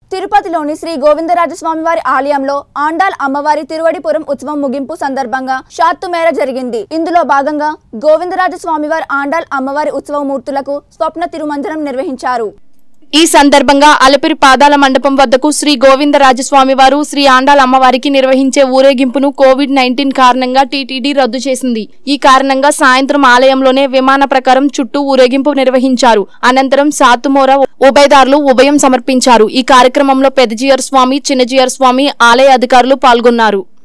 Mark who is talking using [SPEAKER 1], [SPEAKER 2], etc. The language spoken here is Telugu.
[SPEAKER 1] తిరుపతిలోని శ్రీ గోవిందరాజస్వామి వారి ఆలయంలో ఆండాల్ అమ్మవారి తిరువడిపురం ఉత్సవం ముగింపు సందర్భంగా షాత్తు మేర జరిగింది ఇందులో భాగంగా గోవిందరాజస్వామి వారి ఆండాల్ అమ్మవారి ఉత్సవ మూర్తులకు స్వప్న తిరుమంజనం నిర్వహించారు
[SPEAKER 2] ఈ సందర్భంగా అలపిరి పాదాల మండపం వద్దకు శ్రీ గోవిందరాజస్వామి వారు శ్రీ ఆండాల అమ్మవారికి నిర్వహించే ఊరేగింపును కోవిడ్ నైన్టీన్ కారణంగా టీటీడీ రద్దు చేసింది ఈ కారణంగా సాయంత్రం ఆలయంలోనే విమాన ప్రకారం చుట్టూ ఊరేగింపు నిర్వహించారు అనంతరం సాతుమోర ఉభయదారులు ఉభయం సమర్పించారు ఈ కార్యక్రమంలో పెద్దజీయర్ స్వామి చిన్నజీయర్ స్వామి ఆలయ అధికారులు పాల్గొన్నారు